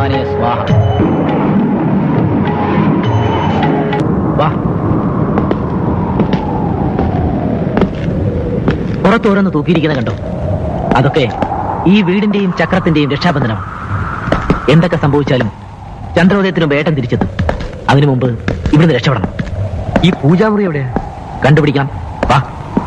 ഭഗവാനെ സ്വാഹ വാ പുറത്തോരോന്ന് തൂക്കിയിരിക്കുന്ന കണ്ടോ അതൊക്കെ ഈ വീടിന്റെയും ചക്രത്തിന്റെയും രക്ഷാബന്ധനമാണ് എന്തൊക്കെ സംഭവിച്ചാലും ചന്ദ്രോദയത്തിനും വേട്ടം തിരിച്ചെത്തും അതിനു മുമ്പ് ഇവിടുന്ന് രക്ഷപ്പെടണം ഈ പൂജാമുറി എവിടെയാ കണ്ടുപിടിക്കാം വാ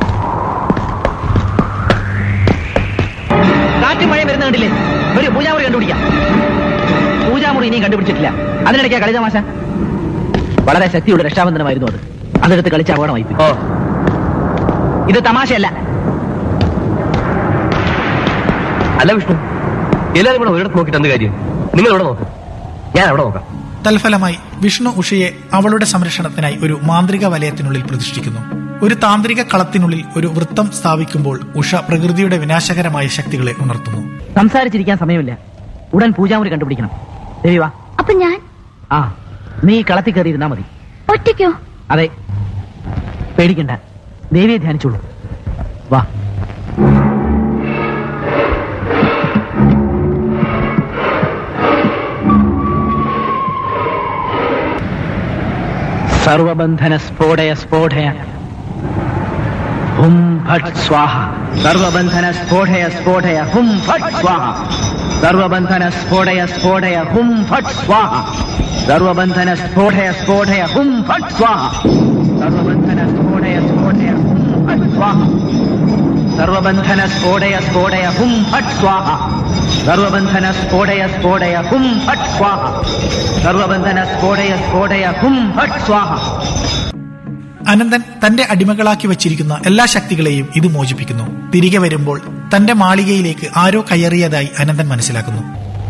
കാറ്റും മഴ വരുന്ന കണ്ടില്ലേ ഒരു പൂജാമുറി കണ്ടുപിടിക്കാം പൂജാമുറി ഇനിയും കണ്ടുപിടിച്ചിട്ടില്ല അതിനിടയ്ക്കാ കളി തമാശ വളരെ ശക്തിയുള്ള രക്ഷാബന്ധനമായിരുന്നു അത് അതെടുത്ത് കളിച്ച അപകടമായി പോയി. ഓ ഇത് തമാശയല്ല അല്ല വിഷ്ണു എല്ലാവരും കൂടെ ഒരിടത്ത് നോക്കിയിട്ട് എന്ത് കാര്യം നിങ്ങൾ ഇവിടെ നോക്ക് ഞാൻ അവിടെ നോക്കാം തൽഫലമായി വിഷ്ണു ഉഷയെ അവളുടെ സംരക്ഷണത്തിനായി ഒരു മാന്ത്രിക വലയത്തിനുള്ളിൽ പ്രതിഷ്ഠിക്കുന്നു ഒരു താന്ത്രിക കളത്തിനുള്ളിൽ ഒരു വൃത്തം സ്ഥാപിക്കുമ്പോൾ ഉഷ പ്രകൃതിയുടെ വിനാശകരമായ ശക്തികളെ ഉണർത്തുന്നു സംസാരിച്ചിരിക്കാൻ സമയമില്ല ഉടൻ പൂജാമുറി കണ്ടുപിടിക്കണം ദേവി വാ അപ്പൊ ഞാൻ ആ നീ കളത്തിൽ കയറി ഇരുന്നാ മതി ഒറ്റയ്ക്കോ അതെ പേടിക്കണ്ട ദേവിയെ ധ്യാനിച്ചോളൂ വാ സർവബന്ധന സ്ഫോടയ സ്ഫോടയ ഹും ഭട്ട് സ്വാഹ സർവബന്ധന സ്ഫോടയ സ്ഫോടയ ഹും ഭട്ട് സ്വാഹ സർവബന്ധന സ്ഫോടയ സ്ഫോടയ ഹും ഭട്ട് സ്വാഹ സർവബന്ധന സ്ഫോടയ സ്ഫോടയ ഹും ഭട്ട് സ്വാഹ സർവബന്ധന സ്ഫോടയ സ്ഫോടയ ഹും ഭട്ട് സ്വാഹ സർവബന്ധന സ്ഫോടയ സ്ഫോടയ ഹും ഭട്ട് സ്വാഹ സർവബന്ധന സ്ഫോടയ സ്ഫോടയ ഹും ഭട്ട് സ്വാഹ സർവബന്ധന സ്ഫോടയ സ്ഫോടയ ഹും ഭട്ട് സ്വാഹ അനന്തൻ തന്റെ അടിമകളാക്കി വച്ചിരിക്കുന്ന എല്ലാ ശക്തികളെയും ഇത് മോചിപ്പിക്കുന്നു തിരികെ വരുമ്പോൾ തന്റെ മാളികയിലേക്ക് ആരോ കയറിയതായി അനന്തൻ മനസ്സിലാക്കുന്നു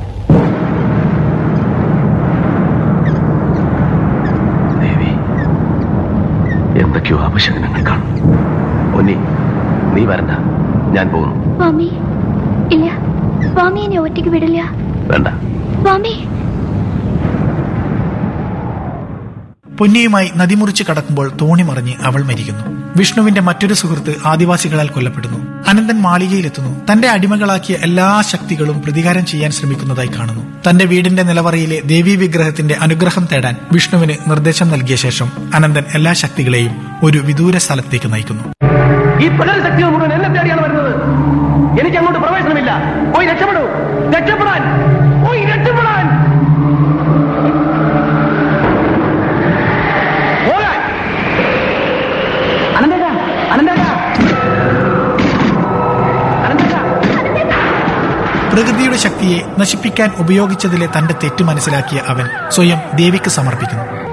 ദേവി എന്തൊക്കെയോ അപശകനങ്ങൾ കാണും ഒന്നി നീ വരണ്ട ഞാൻ പോകുന്നു സ്വാമി ഇല്ല സ്വാമി എന്നെ ഒറ്റയ്ക്ക് വിടില്ല വേണ്ട സ്വാമി പൊന്നിയുമായി നദിമുറിച്ച് കടക്കുമ്പോൾ തോണി മറിഞ്ഞ് അവൾ മരിക്കുന്നു വിഷ്ണുവിന്റെ മറ്റൊരു സുഹൃത്ത് ആദിവാസികളാൽ കൊല്ലപ്പെടുന്നു അനന്തൻ മാളികയിലെത്തുന്നു തന്റെ അടിമകളാക്കിയ എല്ലാ ശക്തികളും പ്രതികാരം ചെയ്യാൻ ശ്രമിക്കുന്നതായി കാണുന്നു തന്റെ വീടിന്റെ നിലവറയിലെ ദേവീ വിഗ്രഹത്തിന്റെ അനുഗ്രഹം തേടാൻ വിഷ്ണുവിന് നിർദ്ദേശം നൽകിയ ശേഷം അനന്തൻ എല്ലാ ശക്തികളെയും ഒരു വിദൂര സ്ഥലത്തേക്ക് നയിക്കുന്നു ഈ പ്രകൃതി ശക്തികൾ മുഴുവൻ എന്നെ തേടിയാണ് വരുന്നത് എനിക്ക് അങ്ങോട്ട് പ്രവേശനമില്ല പോയി രക്ഷപ്പെടൂ രക്ഷപ്പെടാൻ പോയി രക്ഷപ്പെടാൻ പോകാൻ അനന്തേട്ട അനന്തേട്ട അനന്തേട്ട പ്രകൃതിയുടെ ശക്തിയെ നശിപ്പിക്കാൻ ഉപയോഗിച്ചതിലെ തന്റെ തെറ്റ് മനസ്സിലാക്കിയ അവൻ സ്വയം ദേവിക്ക് സമർപ്പിക്കുന്നു